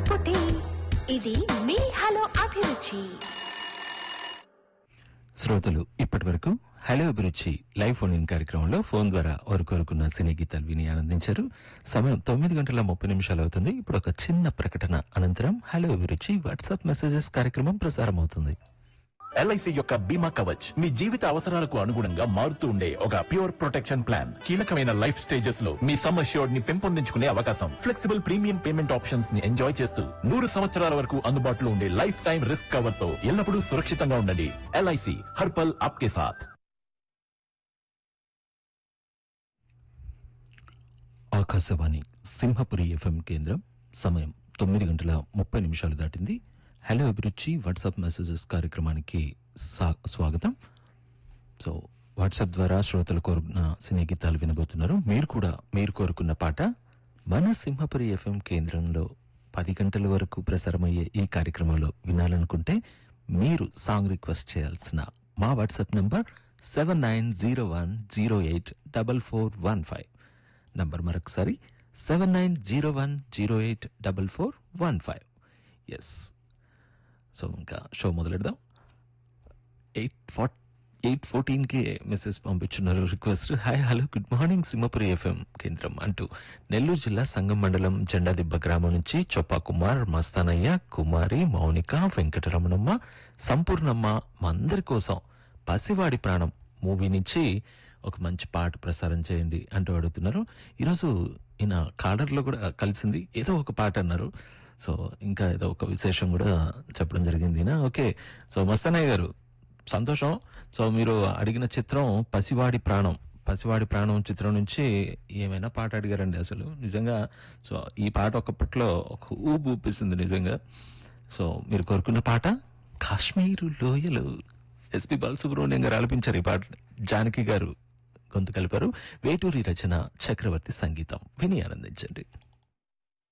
పుట్టి ఇది మీ హలో అభిరుచి శ్రోతలు ఇప్పటి వరకు హలో అభిరుచి లైవ్ ఫోన్ ఇన్ కార్యక్రమంలో ఫోన్ ద్వారా వారు కోరుకున్న సినీ గీతాలు విని ఆనందించారు సమయం తొమ్మిది గంటల ముప్పై నిమిషాలు అవుతుంది ఇప్పుడు ఒక చిన్న ప్రకటన అనంతరం హలో అభిరుచి వాట్సాప్ మెసేజెస్ కార్యక్రమం ప్రసారం అవుతుంది ఎల్ఐసి యొక్క బీమా కవచ్ మీ జీవిత అవసరాలకు అనుగుణంగా మారుతూ ఉండే ఒక ప్యూర్ ప్రొటెక్షన్ ప్లాన్ కీలకమైన లైఫ్ స్టేజెస్ లో మీ సమ్ అష్యూర్డ్ ని పెంపొందించుకునే అవకాశం ఫ్లెక్సిబుల్ ప్రీమియం పేమెంట్ ఆప్షన్స్ ని ఎంజాయ్ చేస్తూ నూరు సంవత్సరాల వరకు అందుబాటులో ఉండే లైఫ్ టైం రిస్క్ కవర్ తో ఎల్లప్పుడూ సురక్షితంగా ఉండండి ఎల్ఐసి హర్పల్ ఆప్కే సాథ్ ఆకాశవాణి సింహపురి ఎఫ్ఎం కేంద్రం సమయం తొమ్మిది గంటల ముప్పై నిమిషాలు దాటింది హలో అభిరుచి వాట్సాప్ మెసేజెస్ కార్యక్రమానికి సా- స్వాగతం సో వాట్సాప్ ద్వారా శ్రోతలు కోరుకున్న సినీ గీతాలు వినబోతున్నారు మీరు కూడా మీరు కోరుకున్న పాట మన సింహపురి ఎఫ్ఎం కేంద్రంలో పది గంటల వరకు ప్రసారమయ్యే ఈ కార్యక్రమంలో వినాలనుకుంటే మీరు సాంగ్ రిక్వెస్ట్ చేయాల్సిన మా WhatsApp number seven nine zero one zero eight double four one five number మరొకసారి seven nine zero one zero eight double four one five yes so ఇంకా షో మొదలెడదాం ఎయిట్ ఫార్ట్ ఎయిట్ ఫోర్టీన్కి message పంపించున్నారు request hi hello good morning Simhapuri FM కేంద్రం అంటూ నెల్లూరు జిల్లా సంగం మండలం జెండాదిబ్బ గ్రామం నుంచి చొప్పా కుమార్ మస్తానయ్య కుమారి మౌనిక వెంకటరమణమ్మ సంపూర్ణమ్మ మా అందరి కోసం పసివాడి ప్రాణం మూవీ నుంచి ఒక మంచి పాట ప్రసారం చేయండి అంటూ అడుగుతున్నారు ఈరోజు ఈయన కాడర్లో కూడా కలిసింది ఏదో ఒక పాట అన్నారు సో ఇంకా ఏదో ఒక విశేషం కూడా చెప్పడం జరిగింది ఈయన. ఓకే సో మస్తానయ్య గారు సంతోషం సో మీరు అడిగిన చిత్రం పసివాడి ప్రాణం పసివాడి ప్రాణం చిత్రం నుంచి ఏమైనా పాట అడిగారండి అసలు నిజంగా సో ఈ పాట ఒకప్పట్లో ఒక ఊపు ఊపిస్తుంది నిజంగా సో మీరు కోరుకున్న పాట కాశ్మీరు లోయలు ఎస్పి బాలసుబ్రహ్మణ్యం గారు ఆలపించారు ఈ పాట జానకి గారు గొంతు కలిపారు వేటూరి రచన చక్రవర్తి సంగీతం విని ఆనందించండి